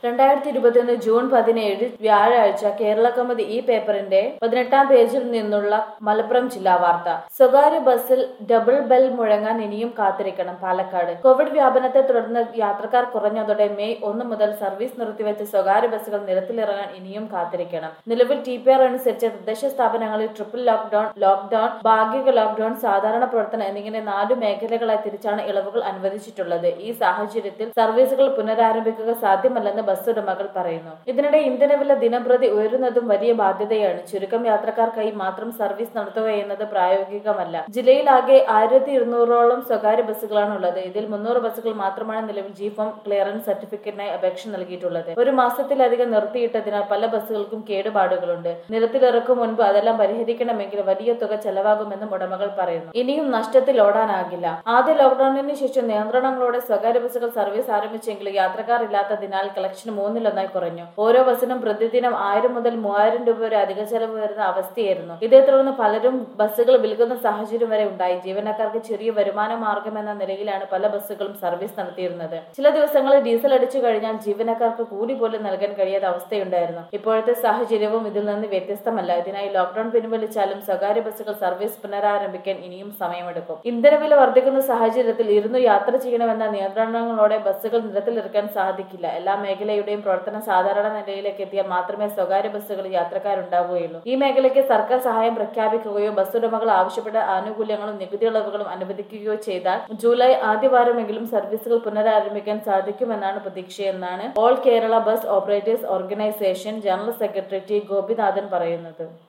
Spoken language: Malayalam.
രണ്ടായിരത്തി ഇരുപത്തിയൊന്ന് ജൂൺ പതിനേഴ് വ്യാഴാഴ്ച കേരള കൗമുദി ഈ പേപ്പറിന്റെ പതിനെട്ടാം പേജിൽ നിന്നുള്ള മലപ്പുറം ജില്ലാ വാർത്ത സ്വകാര്യ ബസ്സിൽ ഡബിൾ ബെൽ മുഴങ്ങാൻ ഇനിയും കാത്തിരിക്കണം പാലക്കാട് കോവിഡ് വ്യാപനത്തെ തുടർന്ന് യാത്രക്കാർ കുറഞ്ഞതോടെ മെയ് ഒന്ന് മുതൽ സർവീസ് നിർത്തിവെച്ച സ്വകാര്യ ബസ്സുകൾ നിരത്തിലിറങ്ങാൻ ഇനിയും കാത്തിരിക്കണം നിലവിൽ ടി പി ആർ അനുസരിച്ച് തദ്ദേശ സ്ഥാപനങ്ങളിൽ ട്രിപ്പിൾ ലോക്ക്ഡൌൺ ലോക്ക്ഡൌൺ ഭാഗിക ലോക്ക്ഡൌൺ സാധാരണ പ്രവർത്തനം എന്നിങ്ങനെ നാലു മേഖലകളായി തിരിച്ചാണ് ഇളവുകൾ അനുവദിച്ചിട്ടുള്ളത് ഈ സാഹചര്യത്തിൽ സർവീസുകൾ പുനരാരംഭിക്കുക സാധ്യമല്ലെന്ന് ബസ് ഉടമകൾ പറയുന്നു ഇതിനിടെ ഇന്ധനവില ദിനംപ്രതി ഉയരുന്നതും വലിയ ബാധ്യതയാണ് ചുരുക്കം യാത്രക്കാർക്കായി മാത്രം സർവീസ് നടത്തുക എന്നത് പ്രായോഗികമല്ല ജില്ലയിലാകെ ആയിരത്തി ഇരുന്നൂറോളം സ്വകാര്യ ബസ്സുകളാണ് ഉള്ളത് ഇതിൽ മുന്നൂറ് ബസ്സുകൾ മാത്രമാണ് നിലവിൽ ജി ഫോം ക്ലിയറൻസ് സർട്ടിഫിക്കറ്റിനായി അപേക്ഷ നൽകിയിട്ടുള്ളത് ഒരു മാസത്തിലധികം നിർത്തിയിട്ടതിനാൽ പല ബസ്സുകൾക്കും കേടുപാടുകളുണ്ട് നിരത്തിലിറക്കും മുൻപ് അതെല്ലാം പരിഹരിക്കണമെങ്കിൽ വലിയ തുക ചെലവാകുമെന്നും ഉടമകൾ പറയുന്നു ഇനിയും നഷ്ടത്തിൽ ഓടാനാകില്ല ആദ്യ ലോക്ഡൌണിന് ശേഷം നിയന്ത്രണങ്ങളോടെ സ്വകാര്യ ബസ്സുകൾ സർവീസ് ആരംഭിച്ചെങ്കിലും യാത്രക്കാർ ഇല്ലാത്തതിനാൽ കളക്ഷൻ മൂന്നിലൊന്നായി കുറഞ്ഞു ഓരോ ബസ്സിനും പ്രതിദിനം ആയിരം മുതൽ മൂവായിരം രൂപ വരെ അധിക ചെലവ് വരുന്ന അവസ്ഥയായിരുന്നു ഇതേ തുടർന്ന് പലരും ബസ്സുകൾ വിൽക്കുന്ന സാഹചര്യം വരെ ഉണ്ടായി ജീവനക്കാർക്ക് ചെറിയ വരുമാന മാർഗം എന്ന നിലയിലാണ് പല ബസ്സുകളും സർവീസ് നടത്തിയിരുന്നത് ചില ദിവസങ്ങളിൽ ഡീസൽ അടിച്ചു കഴിഞ്ഞാൽ ജീവനക്കാർക്ക് കൂലി പോലും നൽകാൻ കഴിയാത്ത അവസ്ഥയുണ്ടായിരുന്നു ഇപ്പോഴത്തെ സാഹചര്യവും ഇതിൽ നിന്ന് വ്യത്യസ്തമല്ല ഇതിനായി ലോക്ഡൌൺ പിൻവലിച്ചാലും സ്വകാര്യ ബസ്സുകൾ സർവീസ് പുനരാരംഭിക്കാൻ ഇനിയും സമയമെടുക്കും ഇന്ധനവില വർദ്ധിക്കുന്ന സാഹചര്യത്തിൽ ഇരുന്ന് യാത്ര ചെയ്യണമെന്ന നിയന്ത്രണങ്ങളോടെ ബസ്സുകൾ നിരത്തിലിറക്കാൻ സാധിക്കില്ല എല്ലാ മേഖലയുടെയും പ്രവർത്തനം സാധാരണ നിലയിലേക്ക് എത്തിയാൽ മാത്രമേ സ്വകാര്യ ബസ്സുകളിൽ യാത്രക്കാരുണ്ടാവുകയുള്ളൂ ഈ മേഖലയ്ക്ക് സർക്കാർ സഹായം പ്രഖ്യാപിക്കുകയോ ബസ് ഉടമകൾ ആവശ്യപ്പെട്ട ആനുകൂല്യങ്ങളും നികുതി ഇളവുകളും അനുവദിക്കുകയോ ചെയ്താൽ ജൂലൈ ആദ്യവാരമെങ്കിലും സർവീസുകൾ പുനരാരംഭിക്കാൻ സാധിക്കുമെന്നാണ് പ്രതീക്ഷയെന്നാണ് all Kerala bus operators organisation general secretary T Gopinathan പറയുന്നത്